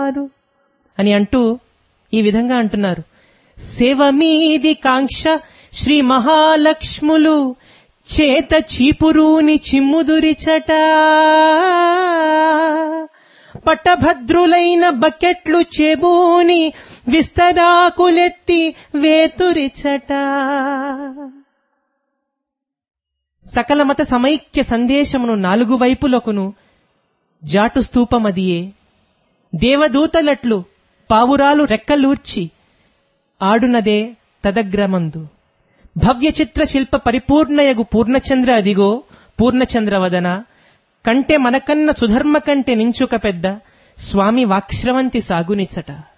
వారు అని అంటూ ఈ విధంగా అంటున్నారు సేవ మీది కాంక్ష శ్రీ మహాలక్ష్ములు చేత చీపురూని చిమ్ముదురిచట పట్టభద్రులైన బకెట్లు చెబూని విస్తరాకులెత్తి వేతురిచట సకల మత సమైక్య సందేశమును నాలుగు వైపులకును జాటు స్తూపమదియే దేవదూతలట్లు పావురాలు రెక్కలూర్చి ఆడునదే తదగ్రమందు భవ్య చిత్ర శిల్ప పరిపూర్ణయగు పూర్ణచంద్ర అదిగో పూర్ణచంద్రవదన కంటే మనకన్న సుధర్మ కంటే నించుక పెద్ద స్వామి వాక్ష్రవంతి సాగునిచ్చట